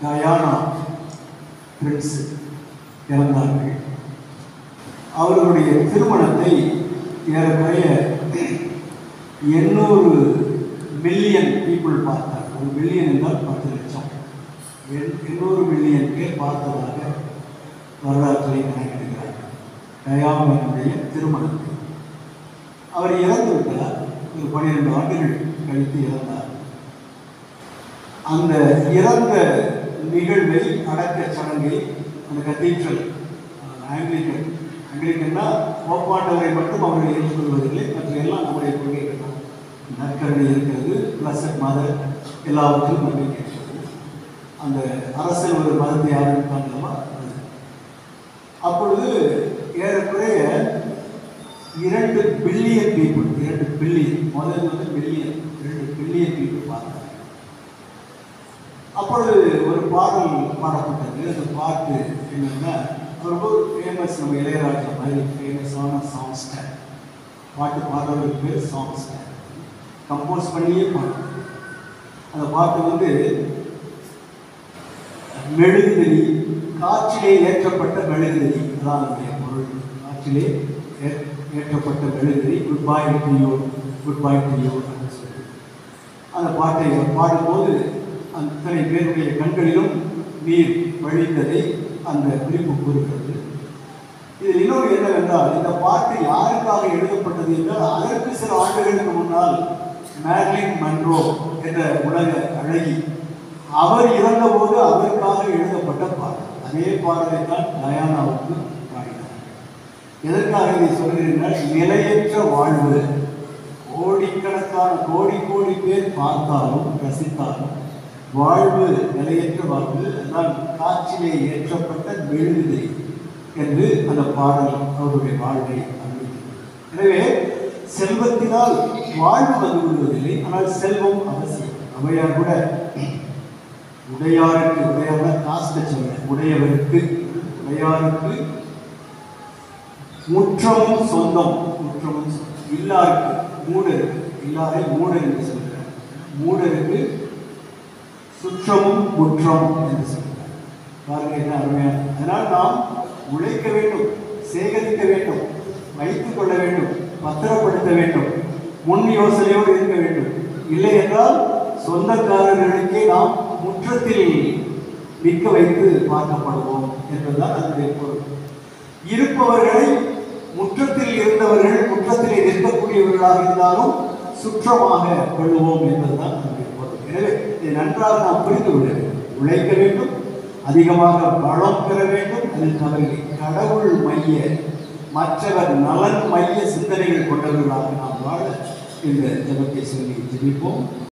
Diana Prince இறந்தார்கள் அவர்களுடைய திருமணத்தை ஏறக்குறைய எண்ணூறு மில்லியன் பீப்புள் பார்த்தார் ஒரு மில்லியன் என்றால் பத்து லட்சம் எண்- எண்ணூறு மில்லியன் பேர் பார்த்ததாக வரலாற்றை கணக்கிடுகிறார்கள் டயானாவுடைய திருமணத்தை அவர் இறந்து விட்டார் ஒரு பன்னிரண்டு ஆண்டுகள் கழித்து இறந்தார் அந்த இறந்த நிகழ்வை அடக்க சடங்கை அந்த கத்தீட்ரல் ஆங்கிலிக்கன் ஆங்கிலிக்கன்னா போப்பாண்டவரை மட்டும் அவர்கள் ஏற்றுக்கொள்வதில்லை மற்ற எல்லாம் நம்முடைய கொள்கைகள் தான் நற்கருணை இருக்கிறது பிளஸ் மதர் எல்லாவற்றிலும் நம்பிக்கை இருக்கிறது அந்த அரசியல் ஒரு மதத்தை ஆரம்பித்தாங்களா அப்பொழுது ஏறக்குறைய இரண்டு பில்லியன் பீப்புள் இரண்டு பில்லியன் முதல்ல வந்து பில்லியன் இரண்டு பில்லியன் பீப்புள் பார்த்தாங்க அப்பொழுது ஒரு பாடல் பாடப்பட்டது அந்த பாட்டு என்னன்னா ரொம்ப ஃபேமஸ் நம்ம இளையராஜா மாதிரி ஃபேமஸான சாங் ஸ்டார் பாட்டு பாடுறவருக்கு பேர் சாங் ஸ்டார் கம்போஸ் பண்ணியே பாட்டு அந்த பாட்டு வந்து மெழுகுதிரி காற்றிலே ஏற்றப்பட்ட மெழுகுதிரி அதான் அதனுடைய பொருள் காற்றிலே ஏ- ஏற்றப்பட்ட மெழுகுதிரி goodbye to you goodbye to you அப்படின்னு சொல்லி அந்த பாட்டை அவர் பாடும்போது அத்தனை பேருடைய கண்களிலும் நீர் வழிந்ததை அந்த குறிப்பு கூறுகிறது இதில் இன்னொரு என்னவென்றால் இந்த பாட்டு யாருக்காக எழுதப்பட்டது என்றால் அதற்கு சில ஆண்டுகளுக்கு முன்னால் மேர்லின் மன்ரோ என்ற உலக அழகி அவர் இறந்தபோது அவருக்காக எழுதப்பட்ட பாடல் அதே பாடலை தான் டயானாவுக்கு பாடினார் எதற்காக இதை சொல்கிறீர்கள் நிலையற்ற வாழ்வு கோடிக்கணக்கான கோடி கோடி பேர் பார்த்தாலும் ரசித்தாலும் வாழ்வு நிலையற்ற வாழ்வு அதான் காற்றிலே ஏற்றப்பட்ட மெழுகுதிரி என்று அந்த பாடல் அவருடைய வாழ்வை அறிவிக்கிறது எனவே செல்வத்தினால் வாழ்வு வந்து விடுவதில்லை ஆனால் செல்வம் அவசியம் அவையார் கூட உடையாருக்கு உடையார் காஸ்ட சொல்ல உடையவருக்கு உடையாருக்கு முற்றமும் சொந்தம் முற்றமும் சொந்தம். இல்லாருக்கு மூடருக்கு இல்லாரை மூடர் என்று சொல்கிறார் மூடருக்கு சுற்றமும் முற்றம் என்று சொல்கிறார் பாருங்க என்ன அருமையான அதனால் நாம் உழைக்க வேண்டும் சேகரிக்க வேண்டும் வைத்துக் கொள்ள வேண்டும் பத்திரப்படுத்த வேண்டும் முன் யோசனையோடு இருக்க வேண்டும் இல்லை என்றால் சொந்தக்காரர்களுக்கே நாம் முற்றத்தில் நிற்க வைத்து பார்க்கப்படுவோம் என்பதுதான் அதனுடைய பொருள் இருப்பவர்களை முற்றத்தில் இருந்தவர்கள் முற்றத்திலே நிற்கக்கூடியவர்களாக இருந்தாலும் சுற்றமாக கொள்வோம் என்பதுதான் நம்முடைய பொருள் எனவே இதை நன்றாக நாம் புரிந்து கொள்ள வேண்டும் உழைக்க வேண்டும் அதிகமாக வளம் பெற வேண்டும் அதில் தவறில்லை கடவுள் மைய மற்றவர் நலன் மைய சிந்தனைகள் கொண்டவர்களாக நாம் வாழ இந்த ஜபத்தை சொல்லி ஜெபிப்போம்